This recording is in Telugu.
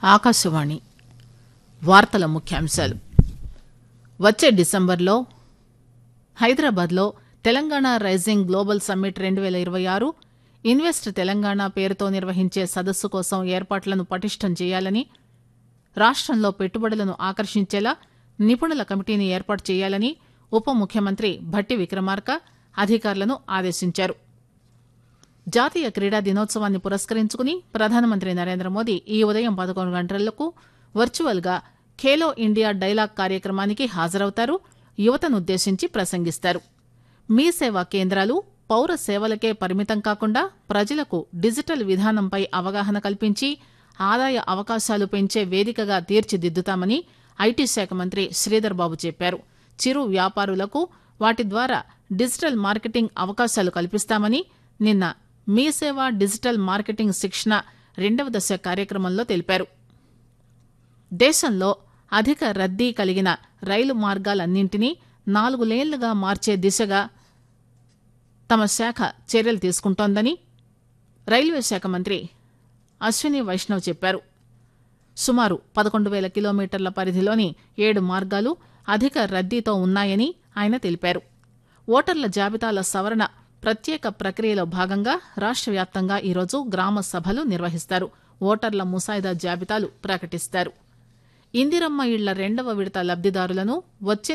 ఆకాశవాణి వార్తల ముఖ్యాంశాలు వచ్చే డిసెంబర్లో హైదరాబాద్లో తెలంగాణ రైజింగ్ గ్లోబల్ సమ్మిట్ రెండు పేల ఇరవై ఆరు ఇన్వెస్ట్ తెలంగాణ పేరుతో నిర్వహించే సదస్సు కోసం ఏర్పాట్లను పటిష్టం చేయాలని రాష్టంలో పెట్టుబడులను ఆకర్షించేలా నిపుణుల కమిటీని ఏర్పాటు చేయాలని ఉప ముఖ్యమంత్రి భట్టి విక్రమార్క అధికారులను ఆదేశించారు జాతీయ క్రీడా దినోత్సవాన్ని పురస్కరించుకుని ప్రధానమంత్రి నరేంద్ర మోదీ ఈ ఉదయం పదకొండు గంటలకు వర్చువల్ గా ఖేలో ఇండియా డైలాగ్ కార్యక్రమానికి హాజరవుతారు యువతనుద్దేశించి ప్రసంగిస్తారు మీ సేవా కేంద్రాలు పౌర సేవలకే పరిమితం కాకుండా ప్రజలకు డిజిటల్ విధానంపై అవగాహన కల్పించి ఆదాయ అవకాశాలు పెంచే వేదికగా తీర్చిదిద్దుతామని ఐటీ శాఖ మంత్రి శ్రీధర్ బాబు చెప్పారు చిరు వ్యాపారులకు వాటి ద్వారా డిజిటల్ మార్కెటింగ్ అవకాశాలు కల్పిస్తామని నిన్న మీ సేవ డిజిటల్ మార్కెటింగ్ శిక్షణ రెండవ దశ కార్యక్రమంలో తెలిపారు దేశంలో అధిక రద్దీ కలిగిన రైలు మార్గాలన్నింటినీ నాలుగు లేన్లుగా మార్చే దిశగా తమ శాఖ చర్యలు తీసుకుంటోందని రైల్వే శాఖ మంత్రి అశ్విని వైష్ణవ్ చెప్పారు సుమారు పదకొండు వేల కిలోమీటర్ల పరిధిలోని ఏడు మార్గాలు అధిక రద్దీతో ఉన్నాయని ఆయన తెలిపారు ఓటర్ల జాబితాల సవరణ ప్రత్యేక ప్రక్రియలో భాగంగా రాష్ట వ్యాప్తంగా ఈరోజు గ్రామ సభలు నిర్వహిస్తారు ఓటర్ల ముసాయిదా జాబితాలు ప్రకటిస్తారు ఇందిరమ్మ ఇళ్ల రెండవ విడత లబ్దిదారులను వచ్చే